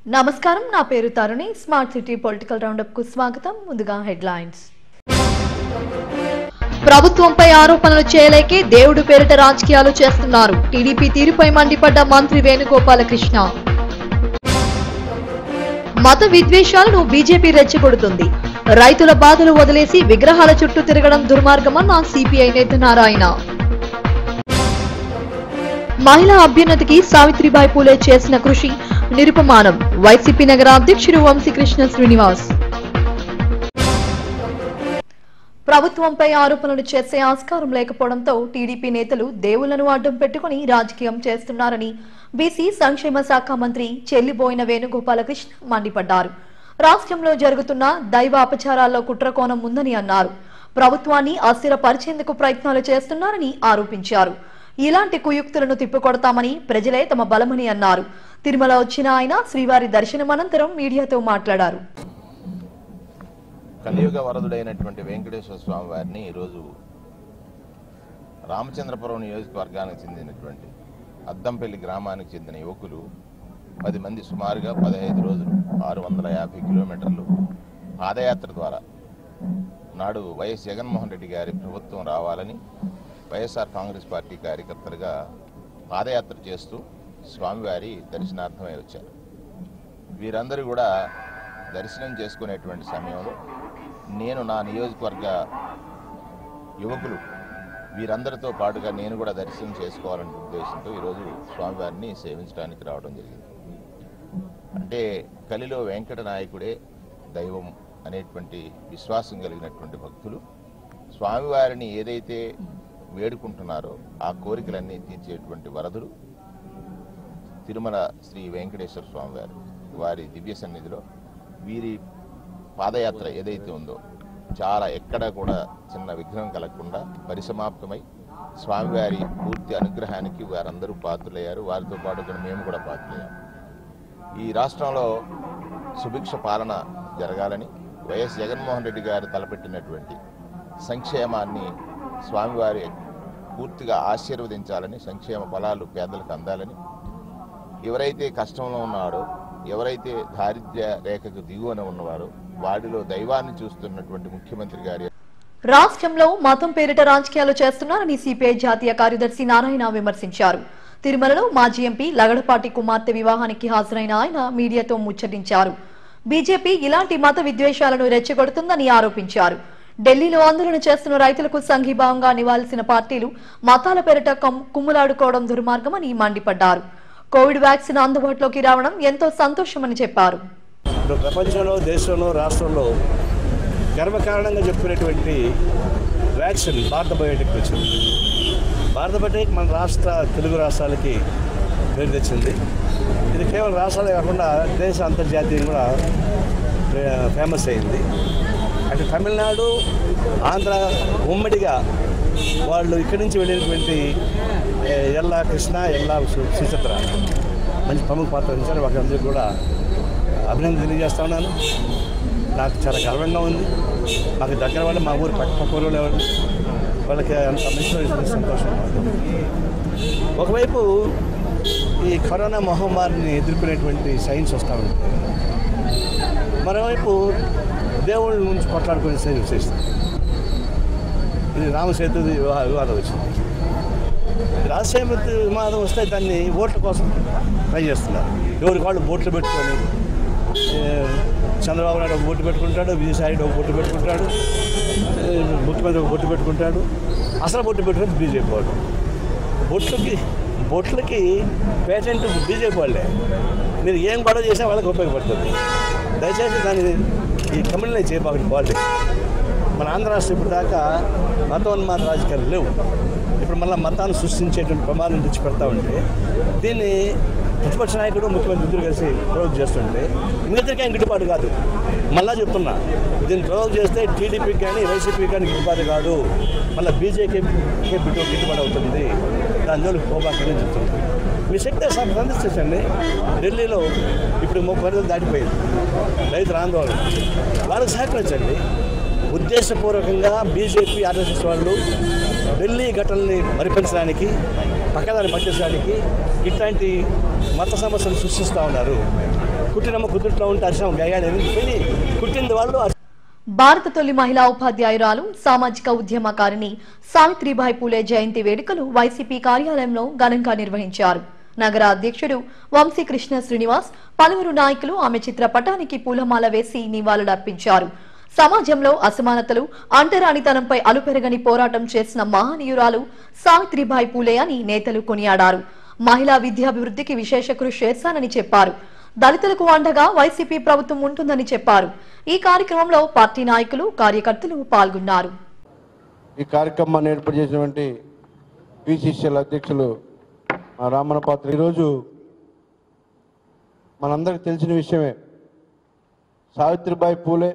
నమస్కారం నా పేరు Taruni smart city political roundup కు స్వాగతం ముందుగా హెడ్లైన్స్ ప్రభుత్వంపై ఆరోపణలు చేయలేకే దేవుడు పేరిట రాజకీయాలు చేస్తున్నారు టీడీపీ తీరుపై మండిపడ్డ మంత్రి వేణుగోపాలకృష్ణ మత విద్వేషాలను బీజేపీ రెచ్చగొడుతుంది రైతుల బాధలు వదిలేసి విగ్రహాల చుట్టూ తిరగడం దుర్మార్గమన్న సిపిఐ నేత నారాయణ మహిళా అభ్యున్నతికి సావిత్రిబాయి పూలే చేసిన కృషి నిరుపమానం వైసీపీ నగర అధ్యక్షుడు వంశీకృష్ణ శ్రీనివాస్ ప్రభుత్వంపై ఆరోపణలు చేసే ఆస్కారం లేకపోవడంతో టీడీపీ నేతలు దేవుళ్లను అడ్డం పెట్టుకుని రాజకీయం చేస్తున్నారని బీసీ సంక్షేమ శాఖ మంత్రి చెల్లిబోయిన వేణుగోపాలకృష్ణ మండిపడ్డారు రాష్ట్రంలో జరుగుతున్న దైవ అపచారాల్లో కుట్రకోణం ఉందని అన్నారు ప్రభుత్వాన్ని అస్థిరపరిచేందుకు ప్రయత్నాలు చేస్తున్నారని ఆరోపించారు ఇలాంటి కుయుక్తులను తిప్పికొడతామని ప్రజలే తమ బలమని అన్నారు తిరుమల వచ్చిన ఆయన శ్రీవారి దర్శనం అనంతరం మీడియాతో మాట్లాడారు కలియుగ వరదుడైనటువంటి వెంకటేశ్వర స్వామి వారిని ఈరోజు రామచంద్రపురం నియోజకవర్గానికి చెందినటువంటి అద్దంపల్లి గ్రామానికి చెందిన యువకులు పది మంది సుమారుగా పదహైదు రోజులు ఆరు వందల యాభై కిలోమీటర్లు పాదయాత్ర ద్వారా నాడు వైఎస్ జగన్మోహన్ రెడ్డి గారి ప్రభుత్వం రావాలని వైఎస్ఆర్ కాంగ్రెస్ పార్టీ కార్యకర్తలుగా పాదయాత్ర చేస్తూ స్వామివారి దర్శనార్థమై వచ్చారు వీరందరూ కూడా దర్శనం చేసుకునేటువంటి సమయంలో నేను నా నియోజకవర్గ యువకులు వీరందరితో పాటుగా నేను కూడా దర్శనం చేసుకోవాలనే ఉద్దేశంతో ఈరోజు స్వామివారిని సేవించడానికి రావడం జరిగింది అంటే కలిలో వెంకట నాయకుడే దైవం అనేటువంటి విశ్వాసం కలిగినటువంటి భక్తులు స్వామివారిని ఏదైతే వేడుకుంటున్నారో ఆ కోరికలన్నీ తీర్చేటువంటి వరదులు తిరుమల శ్రీ వెంకటేశ్వర స్వామి వారు వారి దివ్య సన్నిధిలో వీరి పాదయాత్ర ఏదైతే ఉందో చాలా ఎక్కడ కూడా చిన్న విఘ్నం కలగకుండా పరిసమాప్తమై స్వామివారి పూర్తి అనుగ్రహానికి వారందరూ పాత్రులయ్యారు వారితో పాటు కూడా మేము కూడా పాత్రులయ్యాం ఈ రాష్ట్రంలో సుభిక్ష పాలన జరగాలని వైఎస్ జగన్మోహన్ రెడ్డి గారు తలపెట్టినటువంటి సంక్షేమాన్ని స్వామివారి పూర్తిగా ఆశీర్వదించాలని సంక్షేమ ఫలాలు పేదలకు అందాలని ఎవరైతే కష్టంలో ఉన్నాడో ఎవరైతే దారిద్ర్య రేఖకు దిగువన ఉన్నవారో వాడిలో దైవాన్ని చూస్తున్నటువంటి ముఖ్యమంత్రి గారి రాష్ట్రంలో మతం పేరిట రాజకీయాలు చేస్తున్నారని సిపిఐ జాతీయ కార్యదర్శి నారాయణ విమర్శించారు తిరుమలలో మాజీ ఎంపీ లగడపాటి కుమార్తె వివాహానికి హాజరైన ఆయన మీడియాతో ముచ్చటించారు బీజేపీ ఇలాంటి మత విద్వేషాలను రెచ్చగొడుతుందని ఆరోపించారు ఢిల్లీలో ఆందోళన చేస్తున్న రైతులకు సంఘీభావంగా నివాల్సిన పార్టీలు మతాల పేరిట కమ్- కుమ్ములాడుకోవడం దుర్మార్గమని మండిపడ్డారు కోవిడ్ వ్యాక్సిన్ అందుబాటులోకి రావడం ఎంతో సంతోషమని చెప్పారు ఇప్పుడు ప్రపంచంలో దేశంలో రాష్ట్రంలో గర్వకారణంగా చెప్పుకునేటువంటి వ్యాక్సిన్ భారత బయోటెక్ వచ్చింది భారత బయోటెక్ మన రాష్ట్ర తెలుగు రాష్ట్రాలకి పేరు తెచ్చింది ఇది కేవలం రాష్ట్రాలే కాకుండా దేశ అంతర్జాతీయం కూడా ఫే- ఫేమస్ అయింది అంటే తమిళనాడు ఆంధ్ర ఉమ్మడిగా వాళ్ళు ఇక్కడి నుంచి వెళ్ళినటువంటి ఏ, ఎల్లా కృష్ణ ఎల్లా సు- సుచిత్ర మంచి ప్రముఖ పాత్ర వహించారు వాళ్ళందరికీ కూడా అభినందన తెలియజేస్తా ఉన్నాను నాకు చాలా గర్వంగా ఉంది మాకు దగ్గర వాళ్ళు మా ఊరు పక్క పక్క ఊరు వాళ్ళు వాళ్ళకి అంత మంచి రోజు సంతోషంగా ఉంది ఒకవైపు ఈ కరోనా మహమ్మారిని ఎదుర్కొనేటువంటి సైన్స్ వస్తూ ఉంది మరోవైపు దేవుళ్ళ నుంచి కొట్లాడుకునే సైన్స్ చేస్తుంది ఇది రామసేతు వివా వివాదం వచ్చింది రాజశేఖర వివాదం వస్తే దాన్ని ఓట్ల కోసం ట్రై చేస్తున్నారు ఎవరికి వాళ్ళు బోట్లు పెట్టుకొని ఏ, చంద్రబాబు నాయుడు ఒక బొట్టు పెట్టుకుంటాడు విజయసాయి రెడ్డి ఒక బొట్టు పెట్టుకుంటాడు ఏ, ముఖ్యమంత్రి ఒక బొట్టు పెట్టుకుంటాడు అసలు బొట్టు పెట్టుకుని బీజేపీ వాడు బొట్లకి బొట్లకి పేటెంట్ బీజేపీ వాళ్ళే మీరు ఏం గొడవ చేసినా వాళ్ళకి ఉపయోగపడుతుంది దయచేసి దాన్ని ఈ కమ్యూనిటీ చేయబాకండి పాలిటిక్స్ మన ఆంధ్ర రాష్ట్రం ఇప్పుడు దాకా మతోన్మాద రాజకీయాలు లేవు ఇప్పుడు మళ్ళీ మతాన్ని సృష్టించేటువంటి ప్రమాదం తెచ్చి పెడతా ఉంటే దీన్ని ప్రతిపక్ష నాయకుడు ముఖ్యమంత్రి ఇద్దరు కలిసి ప్రయోగం చేస్తుంటే ఇంగిద్దరికీ ఏం గిట్టుబాటు కాదు మళ్ళా చెప్తున్నా దీన్ని ప్రయోగం చేస్తే టీడీపీకి కానీ వైసీపీకి కానీ గిట్టుబాటు కాదు మళ్ళీ బీజేపీకి బిట్టు గిట్టుబాటు అవుతుంది దాని జోలికి పోబాకని చెప్తుంది మీ శక్తి సార్ సందర్శించండి ఢిల్లీలో ఇప్పుడు ముప్పై రోజులు దాటిపోయింది రైతుల ఆందోళన వాళ్ళకి సహకరించండి ఉద్దేశపూర్వకంగా బీజేపీ ఆర్ఎస్ఎస్ వాళ్ళు ఢిల్లీ ఘటనల్ని మరిపించడానికి పక్కదాన్ని పట్టించడానికి ఇట్లాంటి మత సమస్యలు సృష్టిస్తూ ఉన్నారు కుట్టినమ్మ కుదురుట్లో ఉంటే అరిశం గయగాడు ఎరిగిపోయి కుట్టింది వాళ్ళు అరిశం భారత తొలి మహిళా ఉపాధ్యాయురాలు సామాజిక ఉద్యమకారిణి సావిత్రిబాయి పూలే జయంతి వేడుకలు వైసీపీ కార్యాలయంలో ఘనంగా నిర్వహించారు నగర అధ్యక్షుడు వంశీకృష్ణ శ్రీనివాస్ పలువురు నాయకులు ఆమె చిత్రపటానికి పూలమాల వేసి నివాళులర్పించారు సమాజంలో అసమానతలు అంటరానితనంపై అలుపెరగని పోరాటం చేసిన మహనీయురాలు సావిత్రిబాయి పూలే అని నేతలు కొనియాడారు మహిళా విద్యాభివృద్ధికి విశేష కృషి చేశానని చెప్పారు దళితులకు అండగా వైసీపీ ప్రభుత్వం ఉంటుందని చెప్పారు ఈ కార్యక్రమంలో పార్టీ నాయకులు కార్యకర్తలు పాల్గొన్నారు ఈ కార్యక్రమాన్ని ఏర్పాటు చేసినటువంటి పిసిసిఎల్ అధ్యక్షులు మా రామణ పాత్ర ఈరోజు మనందరికి తెలిసిన విషయమే సావిత్రిబాయి పూలే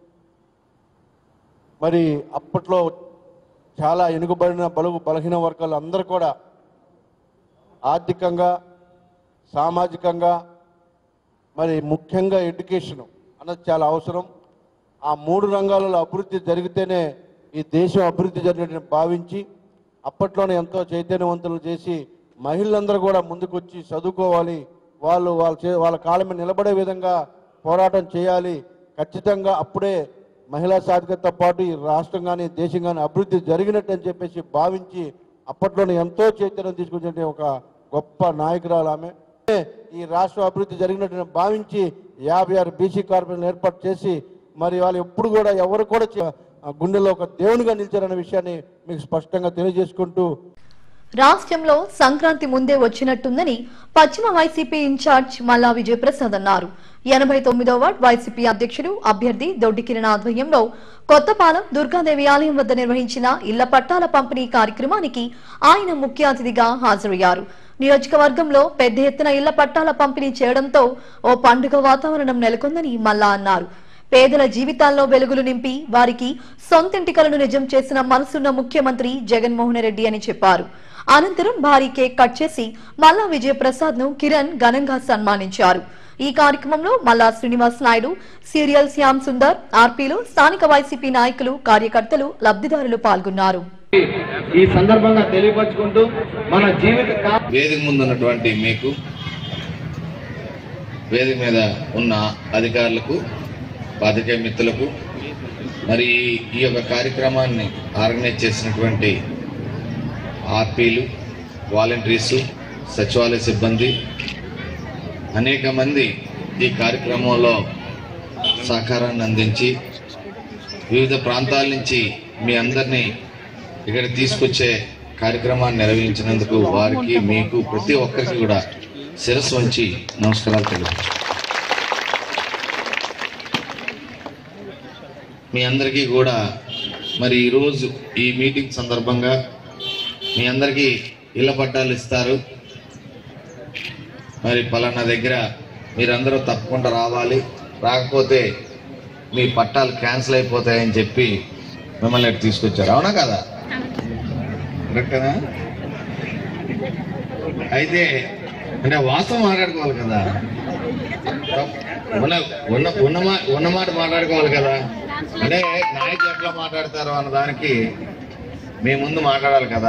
మరి అప్పట్లో చాలా వెనుకబడిన బలుగు బలహీన వర్గాలు అందరూ కూడా ఆర్థికంగా సామాజికంగా మరి ముఖ్యంగా ఎడ్యుకేషన్ అన్నది చాలా అవసరం ఆ మూడు రంగాలలో అభివృద్ధి జరిగితేనే ఈ దేశం అభివృద్ధి జరిగినట్టు భావించి అప్పట్లోనే ఎంతో చైతన్యవంతులు చేసి మహిళలందరూ కూడా ముందుకొచ్చి చదువుకోవాలి వాళ్ళు వాళ్ళ చే వాళ్ళ కాళ్ళ మీద నిలబడే విధంగా పోరాటం చేయాలి ఖచ్చితంగా అప్పుడే మహిళా సాధికతతో పాటు ఈ రాష్ట్రం కానీ దేశం కానీ అభివృద్ధి జరిగినట్టు అని చెప్పేసి భావించి అప్పట్లోనే ఎంతో చైతన్యం తీసుకొచ్చిన ఒక గొప్ప నాయకురాలు ఆమె ఈ రాష్ట్ర అభివృద్ధి జరిగినట్టు భావించి యాభై ఆరు బీసీ కార్పొరేషన్ ఏర్పాటు చేసి మరి వాళ్ళు ఎప్పుడు కూడా ఎవరు కూడా చే- ఆ గుండెలో ఒక దేవునిగా నిలిచారనే విషయాన్ని మీకు స్పష్టంగా తెలియజేసుకుంటూ రాష్ట్రంలో సంక్రాంతి ముందే వచ్చినట్టుందని పశ్చిమ వైసీపీ ఇన్ఛార్జ్ మల్లా విజయప్రసాద్ అన్నారు ఎనభై తొమ్మిదో వార్డ్ వైసీపీ అధ్యక్షుడు అభ్యర్థి దొడ్డి కిరణ్ ఆధ్వర్యంలో కొత్తపాలెం దుర్గాదేవి ఆలయం వద్ద నిర్వహించిన ఇళ్ల పట్టాల పంపిణీ కార్యక్రమానికి ఆయన ముఖ్య అతిథిగా హాజరయ్యారు నియోజకవర్గంలో పెద్ద ఎత్తున ఇళ్ల పట్టాల పంపిణీ చేయడంతో ఓ పండుగ వాతావరణం నెలకొందని మల్లా అన్నారు పేదల జీవితాల్లో వెలుగులు నింపి వారికి సొంతింటి కలను నిజం చేసిన మనసున్న ముఖ్యమంత్రి జగన్మోహన్ రెడ్డి అని చెప్పారు అనంతరం భారీ కేక్ కట్ చేసి మల్లా విజయప్రసాద్ ను కిరణ్ ఘనంగా సన్మానించారు ఈ కార్యక్రమంలో మల్లా శ్రీనివాస్ నాయుడు సీరియల్ శ్యామ్ సుందర్ ఆర్పీలు స్థానిక వైసీపీ నాయకులు కార్యకర్తలు లబ్ధిదారులు పాల్గొన్నారు ఈ సందర్భంగా తెలియపరుచుకుంటూ మన జీవిత కా- వేదిక ముందు ఉన్నటువంటి మీకు వేదిక మీద ఉన్న అధికారులకు పాతికేయ మిత్రులకు మరి ఈ యొక్క కార్యక్రమాన్ని ఆర్గనైజ్ చేసినటువంటి ఆర్పీలు వాలంటీర్సు సచివాలయ సిబ్బంది అనేక మంది ఈ కార్యక్రమంలో సహకారాన్ని అందించి వివిధ ప్రాంతాల నుంచి మీ అందరినీ ఇక్కడ తీసుకొచ్చే కార్యక్రమాన్ని నిర్వహించినందుకు వారికి మీకు ప్రతి ఒక్కరికి కూడా శిరస్సు వంచి నమస్కారాలు తెలుపు మీ అందరికీ కూడా మరి ఈరోజు ఈ మీటింగ్ సందర్భంగా మీ అందరికీ ఇళ్ల పట్టాలు ఇస్తారు మరి పలానా దగ్గర మీరందరూ తప్పకుండా రావాలి రాకపోతే మీ పట్టాలు క్యాన్సిల్ అయిపోతాయని చెప్పి మిమ్మల్ని ఇటు తీసుకొచ్చారు అవునా కదా కరెక్టేనా అయితే అంటే వాస్తవం మాట్లాడుకోవాలి కదా ఉన్న ఉన్న ఉన్న మా- ఉన్న మాట మాట్లాడుకోవాలి కదా అంటే నాయకులు ఎట్లా మాట్లాడతారు అన్న దానికి మీ ముందు మాట్లాడాలి కదా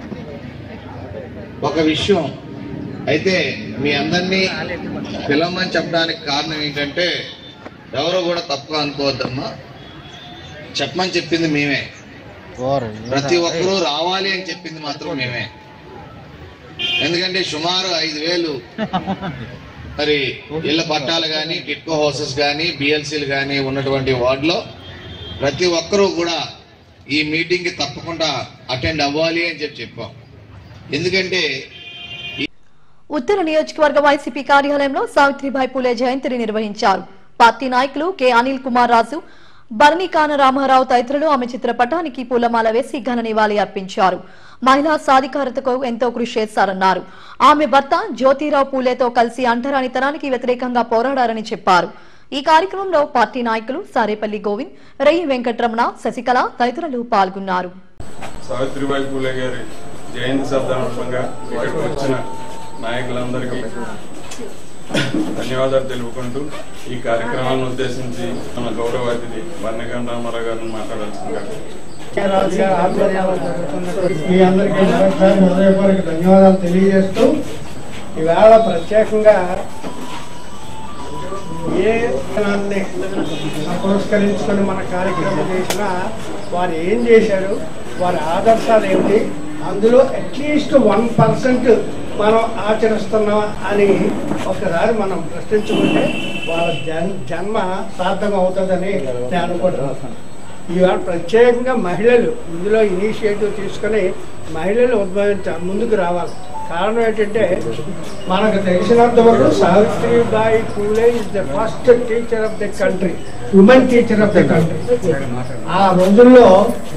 ఒక విషయం అయితే మీ అందరినీ పిలవమని చెప్పడానికి కారణం ఏంటంటే ఎవరో కూడా తప్పుగా అనుకోవద్దమ్మా చెప్పమని చెప్పింది మేమే ప్రతి ఒక్కరూ రావాలి అని చెప్పింది మాత్రం మేమే ఎందుకంటే సుమారు ఐదు వేలు మరి ఇళ్ల పట్టాలు కానీ టిట్కో హౌసెస్ కానీ బిఎల్సీలు కానీ ఉన్నటువంటి వార్డులో ప్రతి ఒక్కరూ కూడా ఈ మీటింగ్కి తప్పకుండా అటెండ్ అవ్వాలి అని చెప్పి చెప్పాం ఎందుకంటే ఉత్తర నియోజకవర్గ వైసీపీ కార్యాలయంలో సావిత్రిబాయి పూలే జయంతిని నిర్వహించారు పార్టీ నాయకులు కె అనిల్ కుమార్ రాజు భరణికాన రామారావు తదితరులు ఆమె చిత్రపటానికి పూలమాల వేసి ఘన నివాళి అర్పించారు మహిళా సాధికారతకు ఎంతో కృషి చేశారన్నారు ఆమె భర్త జ్యోతిరావు పూలేతో కలిసి అంటరానితనానికి వ్యతిరేకంగా పోరాడారని చెప్పారు ఈ కార్యక్రమంలో పార్టీ నాయకులు సారేపల్లి గోవింద్ రయ్యి వెంకట్రమణ శశికళ తదితరులు పాల్గొన్నారు సావిత్రిబాయి పూలే గారి జయంతి సందర్భంగా ఇక్కడికి వచ్చిన నాయకులందరికీ ధన్యవాదాలు తెలుపుకుంటూ ఈ కార్యక్రమాన్ని ఉద్దేశించి మన గౌరవ అతిథి బండగండ రామారావు గారిని మాట్లాడాల్సిందిగా రాజు గారి ఆధ్వర్యంలో జరుగుతున్నటువంటి మీ అందరికీ మరొకసారి హృదయపూర్వక ధన్యవాదాలు తెలియజేస్తూ ఈవేళ ప్రత్యేకంగా ఏ దినాన్ని పురస్కరించుకొని మన కార్యక్రమం చేసినా వారు ఏం చేశారు వారి ఆదర్శాలు ఏమిటి అందులో అట్లీస్ట్ వన్ పర్సెంట్ మనం ఆచరిస్తున్నాం అని ఒకసారి మనం ప్రశ్నించుకుంటే వాళ్ళ జన్ జన్మ సార్థకం అవుతుందని నేను అనుకుంటున్నాను ఇవాళ ప్రత్యేకంగా మహిళలు ఇందులో ఇనిషియేటివ్ తీసుకొని మహిళలు ఉద్భవించ ముందుకు రావాలి కారణం ఏంటంటే మనకు తెలిసినంత వరకు Savitribai Phule is the first teacher of the country woman teacher of the country ఆ రోజుల్లో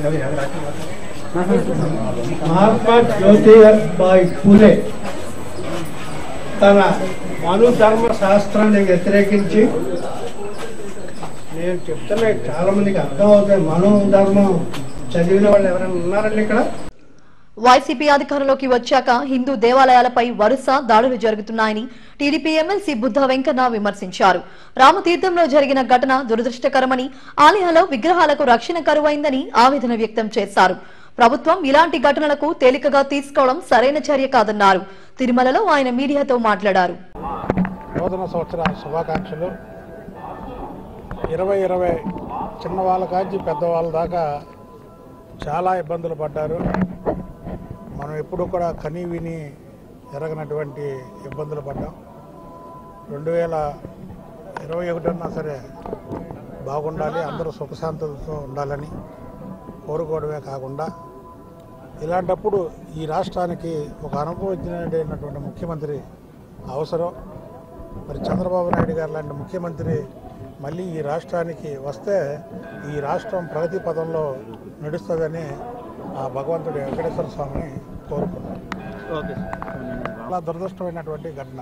మహాత్మా జ్యోతిబాయి పూలే తన మను ధర్మ శాస్త్రాన్ని వ్యతిరేకించి నేను చెప్తున్నా చాలా మందికి అర్థం అవుతాయి మనో ధర్మం చదివిన వాళ్ళు ఎవరైనా ఉన్నారండి ఇక్కడ వైసీపీ అధికారంలోకి వచ్చాక హిందూ దేవాలయాలపై వరుస దాడులు జరుగుతున్నాయని టీడీపీ ఎమ్మెల్సీ బుద్ధ వెంకన్న విమర్శించారు రామతీర్థంలో జరిగిన ఘటన దురదృష్టకరమని ఆలయాల్లో విగ్రహాలకు రక్షణ కరువైందని ఆవేదన వ్యక్తం చేశారు ప్రభుత్వం ఇలాంటి ఘటనలకు తేలికగా తీసుకోవడం సరైన చర్య కాదన్నారు తిరుమలలో ఆయన మీడియాతో మాట్లాడారు నూతన సంవత్సర శుభాకాంక్షలు ఇరవై ఇరవై చిన్నవాళ్ళ కాంచి పెద్దవాళ్ళ దాకా చాలా ఇబ్బందులు పడ్డారు మనం ఎప్పుడు కూడా కని విని ఎరగనటువంటి ఇబ్బందులు పడ్డాం రెండు వేల ఇరవై ఒకటిన్నా సరే బాగుండాలి అందరూ సుఖశాంతులతో ఉండాలని కోరుకోవడమే కాకుండా ఇలాంటప్పుడు ఈ రాష్ట్రానికి ఒక అనుభవజ్ఞుడైనటువంటి ముఖ్యమంత్రి అవసరం మరి చంద్రబాబు నాయుడు గారు లాంటి ముఖ్యమంత్రి మళ్ళీ ఈ రాష్ట్రానికి వస్తే ఈ రాష్ట్రం ప్రగతి పదంలో నడుస్తుందని ఆ భగవంతుడి వెంకటేశ్వర స్వామిని కోరుకున్నాను చాలా దురదృష్టమైనటువంటి ఘటన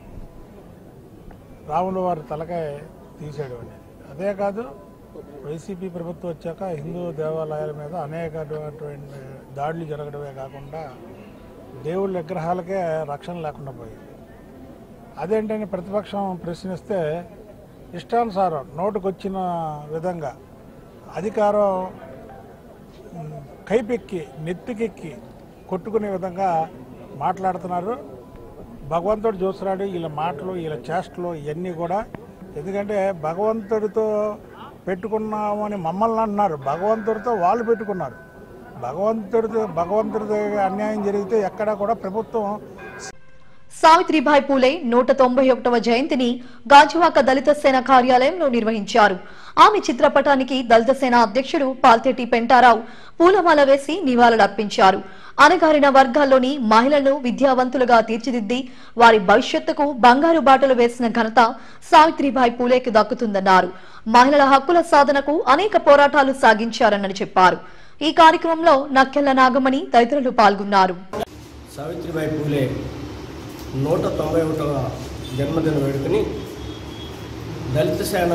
రాములు వారి తలకాయ తీసాడు అని అదే కాదు వైసీపీ ప్రభుత్వం వచ్చాక హిందూ దేవాలయాల మీద అనేకటువంటి దాడులు జరగడమే కాకుండా దేవుళ్ళ విగ్రహాలకే రక్షణ లేకుండా పోయింది అదేంటని ప్రతిపక్షం ప్రశ్నిస్తే ఇష్టానుసారం నోటుకొచ్చిన విధంగా అధికారం ఉమ్, కైపెక్కి నెత్తికెక్కి కొట్టుకునే విధంగా మాట్లాడుతున్నారు భగవంతుడు చూస్తున్నాడు వీళ్ళ మాటలు వీళ్ళ చేష్టలు ఇవన్నీ కూడా ఎందుకంటే భగవంతుడితో పెట్టుకున్నామని మమ్మల్ని అంటున్నారు భగవంతుడితో వాళ్ళు పెట్టుకున్నారు భగవంతుడితో భగవంతుడితో అన్యాయం జరిగితే ఎక్కడా కూడా ప్రభుత్వం సావిత్రిబాయి పూలే నూట తొంభై ఒకటవ జయంతిని గాజువాక దళిత సేన కార్యాలయంలో నిర్వహించారు ఆమె చిత్రపటానికి దళిత సేన అధ్యక్షుడు పాల్తేటి పెంటారావు పూలమాల వేసి నివాళులర్పించారు అణగారిన వర్గాల్లోని మహిళలను విద్యావంతులుగా తీర్చిదిద్ది వారి భవిష్యత్తుకు బంగారు బాటలు వేసిన ఘనత సావిత్రిబాయి పూలేకి దక్కుతుందన్నారు మహిళల హక్కుల సాధనకు అనేక పోరాటాలు సాగించారని చెప్పారు ఈ కార్యక్రమంలో నక్కెళ్ల నాగమణి తదితరులు పాల్గొన్నారు సావిత్రిబాయి పూలే నూట తొంభై ఒకటవ జన్మదిన వేడుకని దళిత సేన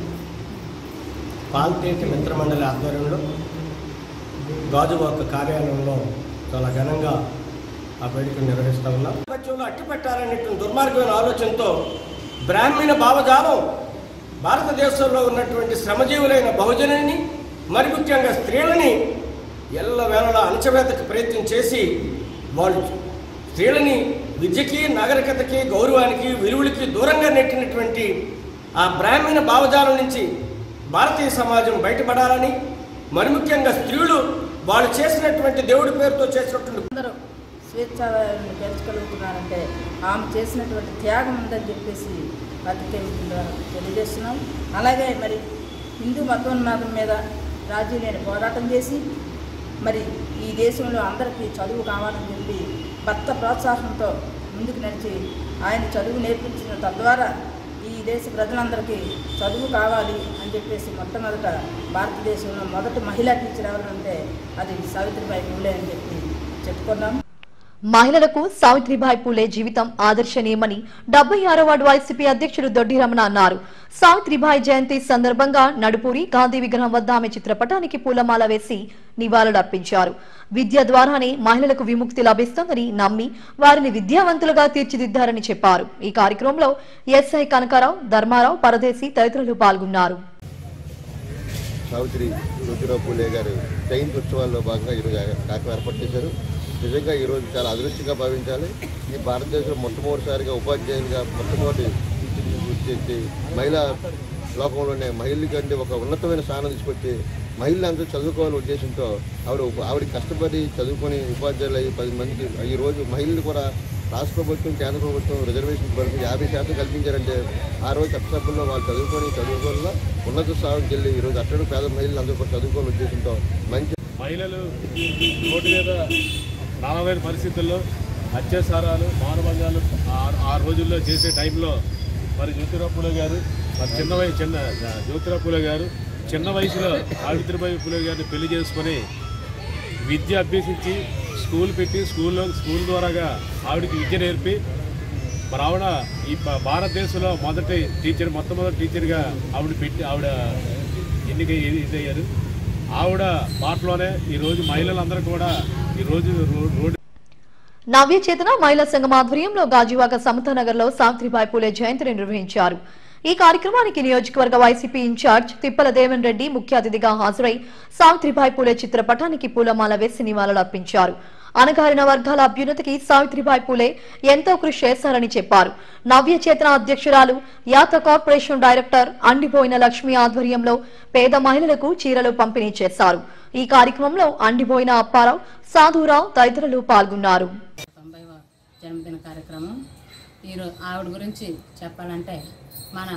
పాల్తేటి మిత్రమండలి ఆధ్వర్యంలో గాజువాక కార్యాలయంలో చాలా ఘనంగా ఆ వేడుకను నిర్వహిస్తా ఉన్నాం ప్రపంచంలో అట్టి పెట్టాలనేటువంటి దుర్మార్గమైన ఆలోచనతో బ్రాహ్మణ భావజాలం భారతదేశంలో ఉన్నటువంటి శ్రమజీవులైన బహుజనుని మరి ముఖ్యంగా స్త్రీలని ఎల్ల వేళలా అణచవేతకు ప్రయత్నం చేసి వాళ్ళు స్త్రీలని విద్యకి నాగరికతకి గౌరవానికి విలువలకి దూరంగా నెట్టినటువంటి ఆ బ్రాహ్మణ భావజాలం నుంచి భారతీయ సమాజం బయటపడాలని మరి ముఖ్యంగా స్త్రీలు వాళ్ళు చేసినటువంటి దేవుడి పేరుతో చేసినటువంటి అందరూ స్వేచ్ఛాన్ని పెంచగలుగుతున్నారంటే ఆమె చేసినటువంటి త్యాగం ఉందని చెప్పేసి పత్రిక తెలియజేస్తున్నాం అలాగే మరి హిందూ మతోన్మాదం మీద రాజీ లేని పోరాటం చేసి మరి ఈ దేశంలో అందరికీ చదువు కావాలని చెప్పి భర్త ప్రోత్సాహంతో ముందుకు నడిచి ఆయన చదువు నేర్పించిన తద్వారా ఈ దేశ ప్రజలందరికీ చదువు కావాలి అని చెప్పేసి మొట్టమొదట భారతదేశంలో మొదటి మహిళా టీచర్ ఎవరంటే అది సావిత్రిబాయి పూలే అని చెప్పి చెప్పుకున్నాం మహిళలకు సావిత్రిబాయి పూలే జీవితం ఆదర్శనీయమని డెబ్బై ఆరో వార్డు వైసీపీ అధ్యక్షుడు దొడ్డి రమణ అన్నారు సావిత్రిబాయి జయంతి సందర్భంగా నడుపూరి గాంధీ విగ్రహం వద్ద ఆమె చిత్రపటానికి పూలమాల వేసి నివాళులర్పించారు విద్య ద్వారానే మహిళలకు విముక్తి లభిస్తుందని నమ్మి వారిని విద్యావంతులుగా తీర్చిదిద్దారని చెప్పారు ఈ కార్యక్రమంలో ఎస్ఐ కనకారావు ధర్మారావు పరదేశి తదితరులు పాల్గొన్నారు సావిత్రి జ్యోతిరావు పూలే గారు జయంతి ఉత్సవాల్లో భాగంగా ఈరోజు కార్యక్రమం ఏర్పాటు చేశారు నిజంగా ఈరోజు చాలా అదృష్టంగా భావించాలి ఈ భారతదేశంలో మొట్టమొదటిసారిగా ఉపాధ్యాయులుగా మొట్టమొదటి తీర్చిదిద్దే తీసుకొచ్చేసి మహిళా లోకంలోనే మహిళల కంటే ఒక ఉన్నతమైన స్థానం తీసుకొచ్చి మహిళలు అందరూ చదువుకోవాలనే ఉద్దేశంతో ఆవిడ ఉప- ఆవిడ కష్టపడి చదువుకొని ఉపాధ్యాయులు అయ్యి పది మందికి ఈ రోజు మహిళలు కూడా రాష్ట్ర ప్రభుత్వం కేంద్ర ప్రభుత్వం రిజర్వేషన్ వరకు యాభై శాతం కల్పించారంటే ఆ రోజు చట్టసభల్లో వాళ్ళు చదువుకొని చదువుకోవాల ఉన్నత స్థానంకి వెళ్ళి ఈరోజు అట్టడు పేద మహిళలు అందరూ కూడా చదువుకోవాలనే ఉద్దేశంతో మంచి మహిళలు రోడ్డు మీద రానలేని పరిస్థితుల్లో అత్యాచారాలు మానభంగాలు ఆ- ఆ రోజుల్లో చేసే టైంలో మరి జ్యోతిరావు పూలే గారు మరి చిన్న వయసు చిన్న జ్యోతిరావు పూలే గారు చిన్న వయసులో సావిత్రిబాయి పూలే గారిని పెళ్లి చేసుకొని విద్య అభ్యసించి స్కూల్ పెట్టి స్కూల్లో స్కూల్ ద్వారాగా ఆవిడకి విద్య నేర్పి మరి ఆవిడ ఈ భా- భారతదేశంలో మొదటి టీచర్ మొట్టమొదటి టీచర్గా ఆవిడ పెట్టి ఆవిడ ఎన్నిక ఇదయ్యారు ఆవిడ మాటలోనే ఈరోజు మహిళలందరూ కూడా ఈరోజు రో- రోడ్డు నవ్య చేతన మహిళా సంఘం ఆధ్వర్యంలో గాజువాక సమతానగర్ లో సావిత్రిబాయి పూలే జయంతిని నిర్వహించారు ఈ కార్యక్రమానికి నియోజకవర్గ వైసీపీ ఇన్ఛార్జ్ తిప్పల దేవన్ రెడ్డి ముఖ్య అతిథిగా హాజరై సావిత్రిబాయి పూలే చిత్రపటానికి పూలమాల వేసి నివాళులర్పించారు అణగారిన వర్గాల అభ్యున్నతికి సావిత్రిబాయి పూలే ఎంతో కృషి చేశారని చెప్పారు నవ్య చేతన అధ్యక్షురాలు యాత కార్పొరేషన్ డైరెక్టర్ అండిపోయిన లక్ష్మి ఆధ్వర్యంలో పేద మహిళలకు చీరలు పంపిణీ చేశారు ఈ కార్యక్రమంలో అండిపోయిన అప్పారావు సాధురావు తదితరులు పాల్గొన్నారు తొంభైవ జన్మదిన కార్యక్రమం ఈరోజు ఆవిడ గురించి చెప్పాలంటే మన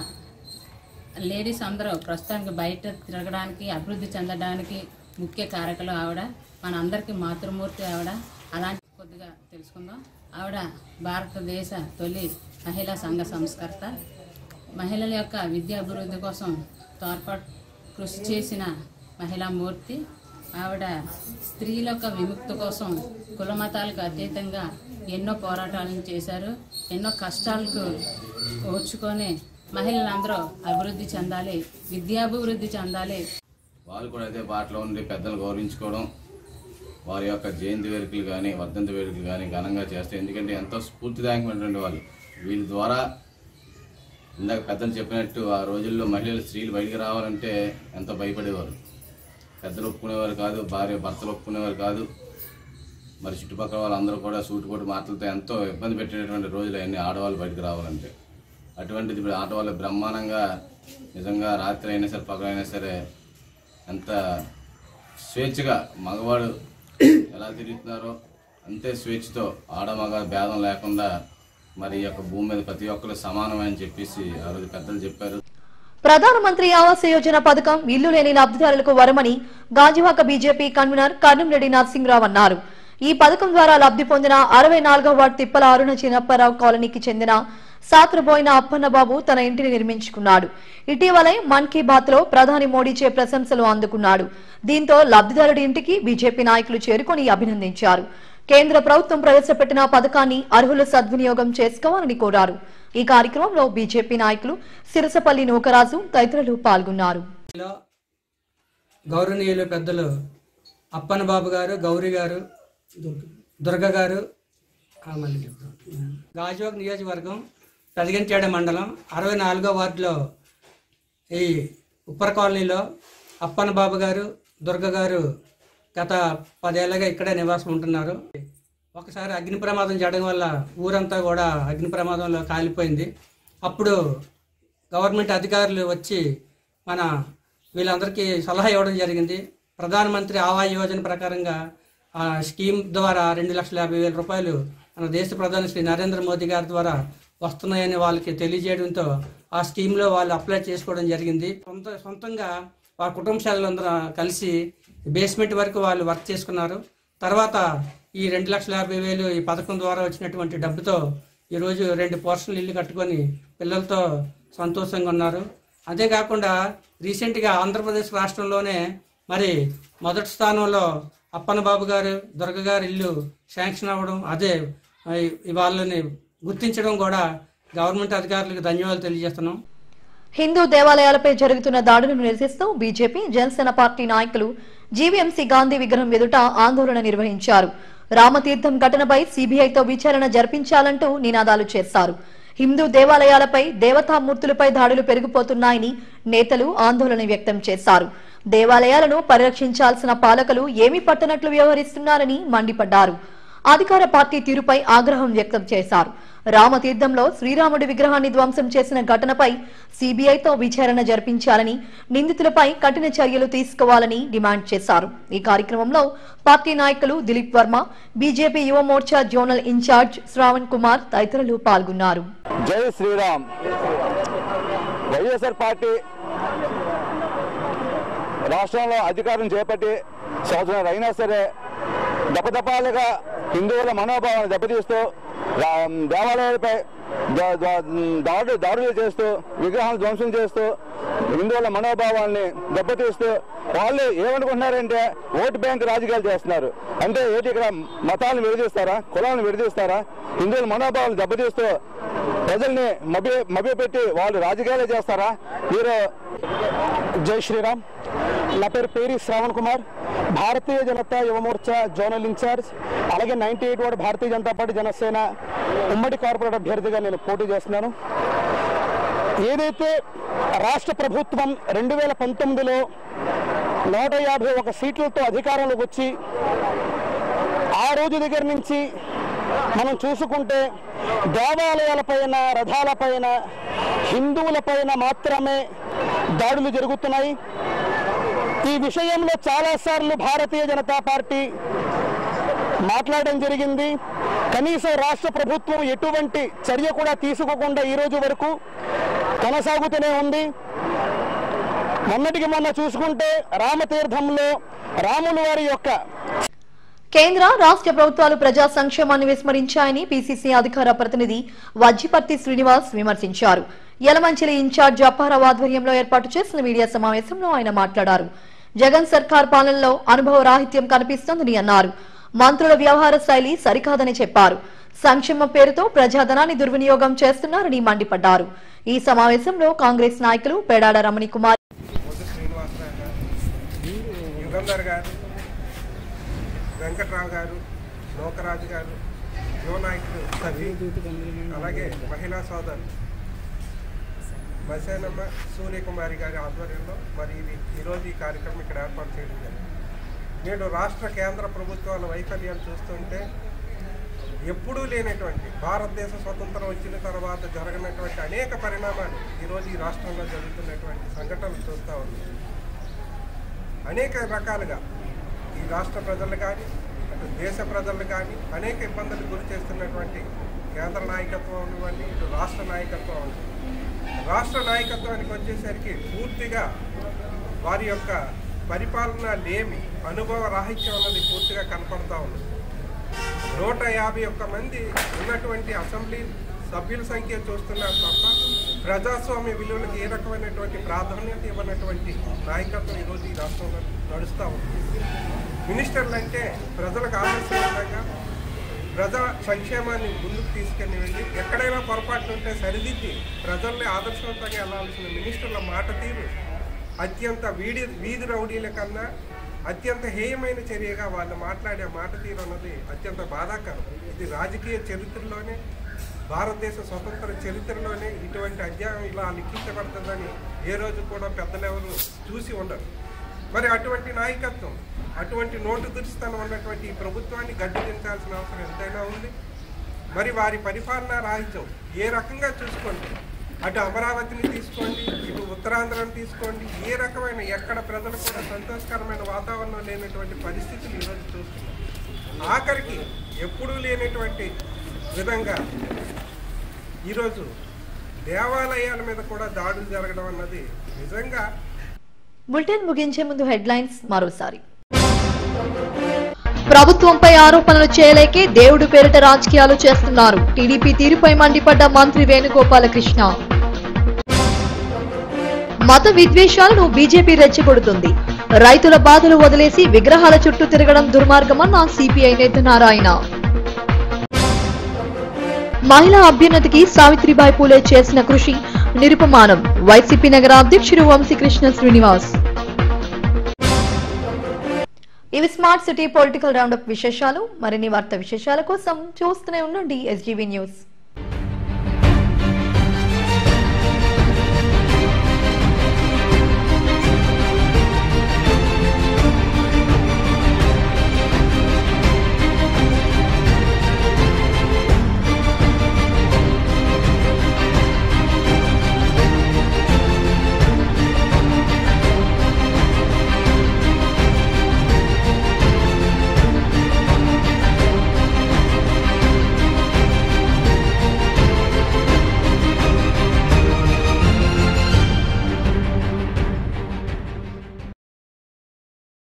లేడీస్ అందరూ ప్రస్తుతానికి బయట తిరగడానికి అభివృద్ధి చెందడానికి ముఖ్య కారకులు ఆవిడ మన అందరికీ మాతృమూర్తి ఆవిడ అలాంటి కొద్దిగా తెలుసుకుందాం ఆవిడ భారతదేశ తొలి మహిళా సంఘ సంస్కర్త మహిళల యొక్క విద్యాభివృద్ధి కోసం తోడ్పాటు కృషి చేసిన మహిళా మూర్తి ఆవిడ స్త్రీల యొక్క విముక్తి కోసం కులమతాలకు అతీతంగా ఎన్నో పోరాటాలను చేశారు ఎన్నో కష్టాలకు ఓర్చుకొని మహిళలందరూ అభివృద్ధి చెందాలి విద్యాభివృద్ధి చెందాలి వాళ్ళు కూడా అదే బాటలో ఉండి పెద్దలు గౌరవించుకోవడం వారి యొక్క జయంతి వేడుకలు కానీ వర్ధంతి వేడుకలు కానీ ఘనంగా చేస్తే ఎందుకంటే ఎంతో స్ఫూర్తిదాయకమైనటువంటి వాళ్ళు వీళ్ళ ద్వారా ఇందాక పెద్దలు చెప్పినట్టు ఆ రోజుల్లో మహిళలు స్త్రీలు బయటికి రావాలంటే ఎంతో భయపడేవారు పెద్దలు ఒప్పుకునేవారు కాదు భార్య భర్తలు ఒప్పుకునేవారు కాదు మరి చుట్టుపక్కల వాళ్ళందరూ కూడా సూటిపోటు మాటలతో ఎంతో ఇబ్బంది పెట్టినటువంటి రోజులు అన్ని ఆడవాళ్ళు బయటకు రావాలంటే అటువంటిది ఇప్పుడు ఆడవాళ్ళు బ్రహ్మాండంగా నిజంగా రాత్రి అయినా సరే పగలైనా సరే ఎంత స్వేచ్ఛగా మగవాడు ఎలా తిరుగుతున్నారో అంతే స్వేచ్ఛతో ఆడ మగ భేదం లేకుండా మరి ఈ యొక్క భూమి మీద ప్రతి ఒక్కరు సమానమని చెప్పేసి ఆ రోజు పెద్దలు చెప్పారు ప్రధానమంత్రి ఆవాస్ యోజన పథకం ఇల్లు లేని లబ్ధిదారులకు వరమని గాజువాక బీజేపీ కన్వీనర్ కర్నంరెడ్డి నరసింహరావు అన్నారు ఈ పథకం ద్వారా లబ్ధి పొందిన అరవై నాలుగో వార్డు తిప్పల అరుణ చిన్నప్పారావు కాలనీకి చెందిన సాత్రబోయిన అప్పన్నబాబు తన ఇంటిని నిర్మించుకున్నాడు ఇటీవలే మన్ కీ బాత్ లో ప్రధాని మోడీచే ప్రశంసలు అందుకున్నాడు దీంతో లబ్ధిదారుడి ఇంటికి బీజేపీ నాయకులు చేరుకొని అభినందించారు కేంద్ర ప్రభుత్వం ప్రవేశపెట్టిన పథకాన్ని అర్హులు సద్వినియోగం చేసుకోవాలని కోరారు ఈ కార్యక్రమంలో బీజేపీ నాయకులు సిరసపల్లి నూకరాజు తదితరులు పాల్గొన్నారు లో గౌరవనీయులు పెద్దలు అప్పన్న బాబు గారు గౌరీ గారు దుర్గ గారు ఆ, మళ్ళీ చెప్తాం. గాజువాక నియోజకవర్గం పెదగంచేడ మండలం అరవై నాలుగో వార్డులో ఈ ఉప్పర కాలనీలో అప్పన్న బాబు గారు దుర్గ గారు గత పదేళ్ళగా ఇక్కడే నివాసం ఉంటున్నారు ఒకసారి అగ్ని ప్రమాదం జరగడం వల్ల ఊరంతా కూడా అగ్ని ప్రమాదంలో కాలిపోయింది అప్పుడు గవర్నమెంట్ అధికారులు వచ్చి మన వీళ్ళందరికీ సలహా ఇవ్వడం జరిగింది ప్రధానమంత్రి ఆవాస్ యోజన ప్రకారంగా ఆ స్కీమ్ ద్వారా రెండు లక్షల యాభై వేల రూపాయలు మన దేశ ప్రధాని శ్రీ నరేంద్ర మోదీ గారి ద్వారా వస్తున్నాయని వాళ్ళకి తెలియజేయడంతో ఆ స్కీమ్లో వాళ్ళు అప్లై చేసుకోవడం జరిగింది సొంత సొంతంగా వాళ్ళ కుటుంబ సభ్యులందరూ కలిసి బేస్మెంట్ వరకు వాళ్ళు వర్క్ చేసుకున్నారు తర్వాత ఈ రెండు లక్షల యాభై వేలు ఈ పథకం ద్వారా వచ్చినటువంటి డబ్బుతో ఈరోజు రెండు పోర్షన్లు ఇల్లు కట్టుకొని పిల్లలతో సంతోషంగా ఉన్నారు అంతేకాకుండా రీసెంట్గా ఆంధ్రప్రదేశ్ రాష్ట్రంలోనే మరి మొదటి స్థానంలో అప్పన్న బాబు గారు దుర్గ గారి ఇల్లు శాంక్షన్ అవ్వడం అదే ఈ వాళ్ళని గుర్తించడం కూడా గవర్నమెంట్ అధికారులకు ధన్యవాదాలు తెలియజేస్తున్నాం హిందూ దేవాలయాలపై జరుగుతున్న దాడులను నిరసిస్తూ బీజేపీ జనసేన పార్టీ నాయకులు జీవీఎంసీ గాంధీ విగ్రహం ఎదుట ఆందోళన నిర్వహించారు రామతీర్థం ఘటనపై సీబీఐతో విచారణ జరిపించాలంటూ నినాదాలు చేశారు హిందూ దేవాలయాలపై దేవతామూర్తులపై దాడులు పెరిగిపోతున్నాయని నేతలు ఆందోళన వ్యక్తం చేశారు దేవాలయాలను పరిరక్షించాల్సిన పాలకులు ఏమీ పట్టనట్లు వ్యవహరిస్తున్నారని మండిపడ్డారు అధికార పార్టీ తీరుపై ఆగ్రహం వ్యక్తం చేశారు రామతీర్థంలో శ్రీరాముడి విగ్రహాన్ని ధ్వంసం చేసిన ఘటనపై సీబీఐతో విచారణ జరిపించాలని నిందితులపై కఠిన చర్యలు తీసుకోవాలని డిమాండ్ చేశారు ఈ కార్యక్రమంలో పార్టీ నాయకులు Dilip Varma BJP Yuva Morcha zonal incharge Shravan Kumar తదితరులు పాల్గొన్నారు జై శ్రీరామ్ వైఎస్ఆర్ పార్టీ రాష్ట్రంలో అధికారం చేపట్టి సంవత్సరం అయినా సరే దపదపాలుగా హిందువుల మనోభావాన్ని దెబ్బతీస్తూ రా- దేవాలయాలపై దా- దా- దాడు దాడులు చేస్తూ విగ్రహాలను ధ్వంసం చేస్తూ హిందువుల మనోభావాల్ని దెబ్బతీస్తూ వాళ్ళు ఏమనుకుంటున్నారంటే ఓటు బ్యాంక్ రాజకీయాలు చేస్తున్నారు అంటే ఏంటి ఇక్కడ మతాలను విడదీస్తారా కులాలను విడదీస్తారా హిందువుల మనోభావాలను దెబ్బతీస్తూ ప్రజల్ని మభ్య మభ్యపెట్టి వాళ్ళు రాజకీయాలు చేస్తారా మీరు జై శ్రీరామ్ నా పేరు పేరి శ్రావణ్ కుమార్ భారతీయ జనతా యువ మోర్చా జోనల్ ఇన్ఛార్జ్ అలాగే ninety eight ward Bharatiya Janata party Janasena ఉమ్మడి కార్పొరేట్ అభ్యర్థిగా నేను పోటీ చేస్తున్నాను ఏదైతే రాష్ట్ర ప్రభుత్వం రెండు వేల పంతొమ్మిదిలో నూట యాభై ఒక సీట్లతో అధికారంలోకి వచ్చి ఆ రోజు దగ్గర నుంచి మనం చూసుకుంటే దేవాలయాలపైన రథాలపైన హిందువులపైన మాత్రమే దాడులు జరుగుతున్నాయి ఈ విషయంలో చాలాసార్లు భారతీయ జనతా పార్టీ మాట్లాడడం జరిగింది కనీసం రాష్ట్ర ప్రభుత్వం ఎటువంటి చర్య కూడా తీసుకోకుండా ఈ రోజు వరకు కొనసాగుతూనే ఉంది మొన్నటికి మొన్న చూసుకుంటే రామతీర్థంలో రాముల వారి యొక్క కేంద్ర రాష్ట్ర ప్రభుత్వాలు ప్రజా సంక్షేమాన్ని విస్మరించాయని పీసీసీ అధికార ప్రతినిధి వజ్జిపర్తి శ్రీనివాస్ విమర్శించారు యలమంచిలి ఇన్ఛార్జ్ అప్పారావు ఆధ్వర్యంలో ఏర్పాటు చేసిన మీడియా సమావేశంలో ఆయన మాట్లాడారు జగన్ సర్కార్ పాలనలో అనుభవ రాహిత్యం కనిపిస్తోందని అన్నారు మంత్రుల వ్యవహార శైలి సరికాదని చెప్పారు సంక్షేమ పేరుతో ప్రజాధనాన్ని దుర్వినియోగం చేస్తున్నారని మండిపడ్డారు ఈ సమావేశంలో కాంగ్రెస్ నాయకులు పేడాడ రమణి కుమార్ పొద్దు శ్రీనివాసరావు గారు యుగంధర్ గారు వెంకట్రావు గారు లోకరాజు గారు యువ నాయకులు సవి అలాగే మహిళా సోదరు మసేనమ్మ సూర్యకుమారి గారి ఆధ్వర్యంలో మరి ఇది ఈరోజు ఈ కార్యక్రమం ఇక్కడ ఏర్పాటు చేయడం జరిగింది నేడు రాష్ట్ర కేంద్ర ప్రభుత్వాల వైఫల్యాలు చూస్తుంటే ఎప్పుడూ లేనటువంటి భారతదేశ స్వతంత్రం వచ్చిన తర్వాత జరగనటువంటి అనేక పరిణామాలు ఈరోజు ఈ రాష్ట్రంలో జరుగుతున్నటువంటి సంఘటనలు చూస్తూ ఉన్నాం అనేక రకాలుగా ఈ రాష్ట్ర ప్రజలు కానీ అటు దేశ ప్రజలు కానీ అనేక ఇబ్బందులు గురి చేస్తున్నటువంటి కేంద్ర నాయకత్వం అవ్వండి ఇటు రాష్ట్ర నాయకత్వం అవ్వండి రాష్ట్ర నాయకత్వానికి వచ్చేసరికి పూర్తిగా వారి యొక్క పరిపాలన లేమి అనుభవ రాహిత్యం అన్నది పూర్తిగా కనపడతా ఉంది నూట యాభై ఒక్క మంది ఉన్నటువంటి అసెంబ్లీ సభ్యుల సంఖ్య చూస్తున్నారు తప్ప ప్రజాస్వామ్య విలువలకు ఏ రకమైనటువంటి ప్రాధాన్యత ఇవ్వనటువంటి నాయకత్వం ఈరోజు ఈ రాష్ట్రంలో నడుస్తూ ఉంది మినిస్టర్లు అంటే ప్రజలకు ఆదర్శవంతంగా ప్రజా సంక్షేమాన్ని ముందుకు తీసుకెళ్ళి వెళ్ళి ఎక్కడైనా పొరపాట్లు ఉంటే సరిదిద్ది ప్రజల్ని ఆదర్శవంతంగా వెళ్ళాల్సిన మినిస్టర్ల మాట తీరు అత్యంత వీడి వీధి రౌడీల కన్నా అత్యంత హేయమైన చర్యగా వాళ్ళు మాట్లాడే మాట తీరు అన్నది అత్యంత బాధాకరం ఇది రాజకీయ చరిత్రలోనే భారతదేశ స్వతంత్ర చరిత్రలోనే ఇటువంటి అధ్యాయం ఇలా లిఖించబడుతుందని ఏ రోజు కూడా పెద్దలెవరు చూసి ఉండరు మరి అటువంటి నాయకత్వం అటువంటి నోటు దురిస్తనం ఉన్నటువంటి ఈ ప్రభుత్వాన్ని గడ్డి దించాల్సిన అవసరం ఎంతైనా ఉంది మరి వారి పరిపాలనా రాహిత్యం ఏ రకంగా చూసుకోండి అటు అమరావతిని తీసుకోండి ఇటు ఉత్తరాంధ్రను తీసుకోండి ఏ రకమైన ఎక్కడ ప్రజలు కూడా సంతోషకరమైన వాతావరణం లేనటువంటి పరిస్థితులు ఈరోజు చూస్తున్నాం ఆఖరికి ఎప్పుడూ లేనటువంటి విధంగా ఈరోజు దేవాలయాల మీద కూడా దాడులు జరగడం అన్నది నిజంగా బులెటిన్ ముగించే ముందు హెడ్లైన్స్ మరోసారి ప్రభుత్వంపై ఆరోపణలు చేయలేకే దేవుడు పేరిట రాజకీయాలు చేస్తున్నారు టీడీపీ తీరుపై మండిపడ్డ మంత్రి వేణుగోపాలకృష్ణ మత విద్వేషాలను బీజేపీ రెచ్చగొడుతుంది రైతుల బాధలు వదిలేసి విగ్రహాల చుట్టూ తిరగడం దుర్మార్గమన్న సిపిఐ నేత నారాయణ మహిళా అభ్యున్నతికి సావిత్రిబాయి పూలే చేసిన కృషి నిరుపమానం వైసీపీ నగర అధ్యక్షుడు వంశీకృష్ణ శ్రీనివాస్ ఇవి స్మార్ట్ సిటీ పొలిటికల్ రౌండప్ విశేషాలు మరిన్ని వార్తా విశేషాల కోసం చూస్తూనే ఉండండి ఎస్జీవీ న్యూస్